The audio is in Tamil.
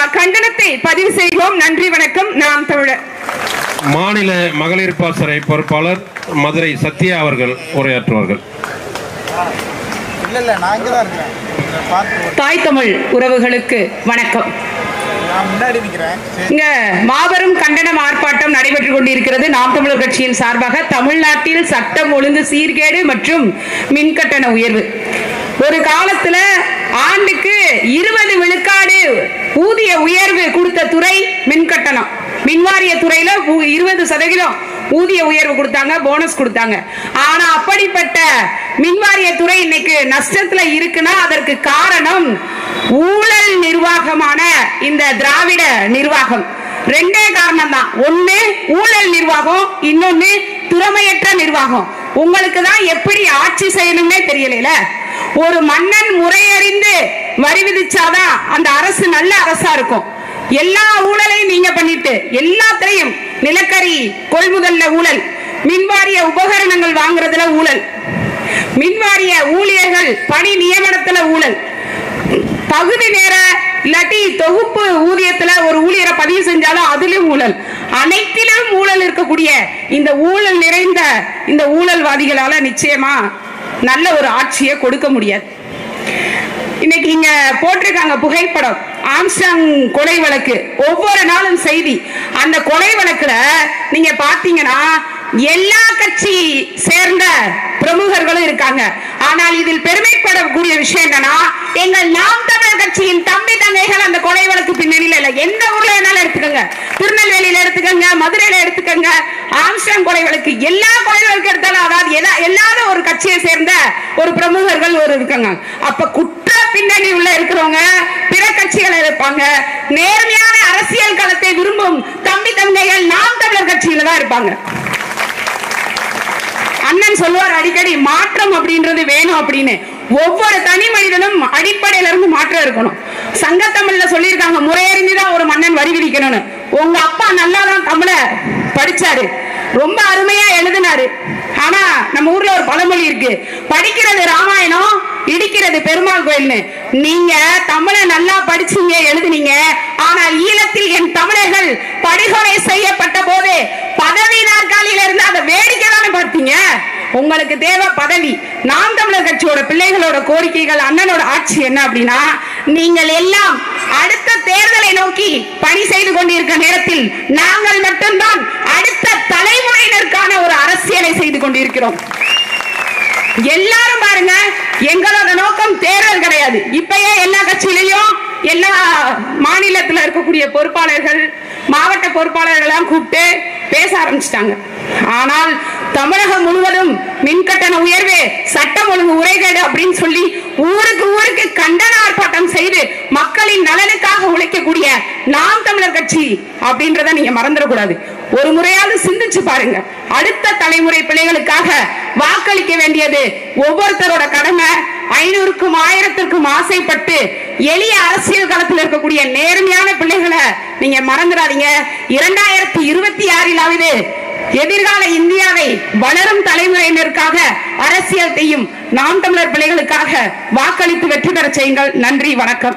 கண்டனத்தை பதிவு செய்வோம் நன்றி வணக்கம் நாம் தமிழர் மாநில மகளிர் பாசறை பொறுப்பாளர் மதுரை சத்யா அவர்கள் உரையாற்றுவார்கள் இல்ல இல்ல நான் இங்க தான் இருக்கிறேன் இதை பார்த்து ஒரு- தாய் தமிழ் உறவுகளுக்கு வணக்கம் நான் முன்னாடி நிக்கிறேன் சரி இங்க மாபெரும் கண்டனம் ஆர்ப்பாட்டம் நடைபெற்றுக் கொண்டிருக்கிறது நாம் தமிழர் கட்சியின் சார்பாக தமிழ்நாட்டில் சட்டம் ஒழுங்கு சீர்கேடு மற்றும் மின்கட்டண உயர்வு ஒரு காலத்துல ஆண்டுக்கு இருபது விழுக்காடு ஊதிய உயர்வு கொடுத்த துறை மின்கட்டணம் மின்வாரிய துறையில இருபது சதவீதம் ஊதிய உயர்வு கொடுத்தாங்க போனஸ் கொடுத்தாங்க ஆனா அப்படிப்பட்ட மின்வாரிய துறை இன்னைக்கு நஷ்டத்துல இருக்குன்னா அதற்கு காரணம் ஊழல் நிர்வாகமான இந்த திராவிட நிர்வாகம் ரெண்டே காரணம் தான் ஒண்ணு ஊழல் நிர்வாகம் இன்னொன்னு திறமையற்ற நிர்வாகம் உங்களுக்கு தான் எப்படி ஆட்சி செய்யணும்னே தெரியல ஒரு மன்னன் முறையறிந்து வரி விதிச்சாதான் அந்த அரசு நல்ல அரசா இருக்கும் எல்லா ஊழலையும் நீங்க பண்ணிட்டு எல்லாத்திலையும் நிலக்கரி கொள்முதல்ல ஊழல் மின்வாரிய உபகரணங்கள் வாங்குறதுல ஊழல் மின்வாரிய ஊழியர்கள் பணி நியமனத்துல ஊழல் பகுதி நேர இல்லாட்டி தொகுப்பு ஊதியத்துல ஒரு ஊழியரை பதிவு செஞ்சாலும் அதிலும் ஊழல் அனைத்திலும் ஊழல் இருக்கக்கூடிய இந்த ஊழல் நிறைந்த இந்த ஊழல்வாதிகளால நிச்சயமா நல்ல ஒரு ஆட்சியை கொடுக்க முடியாது இன்னைக்கு இங்க போட்டிருக்காங்க புகைப்படம் ஆம்ஸ்டாங் கொலை வழக்கு ஒவ்வொரு நாளும் செய்தி அந்த கொலை வழக்குல நீங்க பாத்தீங்கன்னா எல்லா கட்சி சேர்ந்த பிரமுகர்களும் இருக்காங்க ஆனால் இதில் பெருமைப்படக்கூடிய விஷயம் என்னன்னா எங்கள் நாம் தமிழர் கட்சியின் தம்பி தங்கைகள் அந்த கொலை வழக்கு பின்னணியில இல்ல எந்த ஊர்ல வேணாலும் எடுத்துக்கோங்க திருநெல்வேலியில எடுத்துக்கோங்க மதுரையில எடுத்துக்கோங்க ஆம்ஸ்டாங் கொலை வழக்கு எல்லா கொலை வழக்கு எடுத்தாலும் அதாவது எல்லா- எல்லாரும் ஒரு கட்சியை சேர்ந்த ஒரு பிரமுகர்கள் ஒரு இருக்காங்க அப்ப குற்ற பின்னணி உள்ள இருக்கிறவங்க பிற கட்சிகள் இருப்பாங்க நேர்மையான அரசியல் களத்தை விரும்பும் தம்பி தங்கைகள் நாம் தமிழர் கட்சியில தான் இருப்பாங்க அண்ணன் சொல்லுவார் அடிக்கடி மாற்றம் அப்படின்றது வேணும் அப்படின்னு ஒவ்வொரு தனி மனிதனும் அடிப்படையில இருந்து மாற்றம் இருக்கணும் சங்க தமிழ்ல சொல்லியிருக்காங்க முறையறிந்துதான் ஒரு மன்னன் வரி விதிக்கணும்னு உங்க அப்பா நல்லா தான் தமிழ படிச்சாரு ரொம்ப அருமையா எழுதினாரு ஆனா நம்ம ஊர்ல ஒரு பழமொழி இருக்கு படிக்கிறது ராமாயணம் இடிக்கிறது பெருமாள் கோயில்னு நீங்க தமிழை நல்லா படிச்சீங்க எழுதுனீங்க ஆனால் ஈழத்தில் என் தமிழர்கள் படுகொலை செய்யப்பட்ட போது பதவி நாற்காலியில இருந்து அதை வேடிக்கை தானே பார்த்தீங்க உங்களுக்கு தேவை பதவி நாம் தமிழர் கட்சியோட பிள்ளைகளோட கோரிக்கைகள் அண்ணனோட ஆட்சி என்ன அப்படின்னா நீங்கள் எல்லாம் அடுத்த தேர்தலை நோக்கி பணி செய்து கொண்டிருக்க நேரத்தில் நாங்கள் மட்டும்தான் அடுத்த தலைமுறையினருக்கான ஒரு அரசியலை செய்து கொண்டிருக்கிறோம் எல்லாரும் பாருங்க எங்களோட நோக்கம் தேர்தல் கிடையாது இப்பயே எல்லா கட்சியிலையும் எல்லா மாநிலத்துல இருக்கக்கூடிய பொறுப்பாளர்கள் மாவட்ட பொறுப்பாளர்கள் எல்லாம் கூப்பிட்டு பேச ஆரம்பிச்சிட்டாங்க ஆனால் தமிழகம் முழுவதும் மின்கட்டண உயர்வு சட்டம் ஒழுங்கு உரைகேடு அப்படின்னு சொல்லி ஊருக்கு ஊருக்கு கண்டன ஆர்ப்பாட்டம் செய்து மக்களின் நலனுக்காக உழைக்கக்கூடிய நாம் தமிழர் கட்சி அப்படின்றத நீங்க மறந்துடக்கூடாது ஒரு முறையாவது சிந்திச்சு பாருங்க அடுத்த தலைமுறை பிள்ளைகளுக்காக வாக்களிக்க வேண்டியது ஒவ்வொருத்தரோட கடமை ஐநூறுக்கும் ஆயிரத்திற்கும் ஆசைப்பட்டு எளிய அரசியல் களத்தில் இருக்கக்கூடிய நேர்மையான பிள்ளைகளை நீங்க மறந்துடாதீங்க இரண்டாயிரத்தி இருபத்தி ஆறிலாவது எதிர்கால இந்தியாவை வளரும் தலைமுறையினருக்காக அரசியல் செய்யும் நாம் தமிழர் பிள்ளைகளுக்காக வாக்களித்து வெற்றி பெற செய்யுங்கள் நன்றி வணக்கம்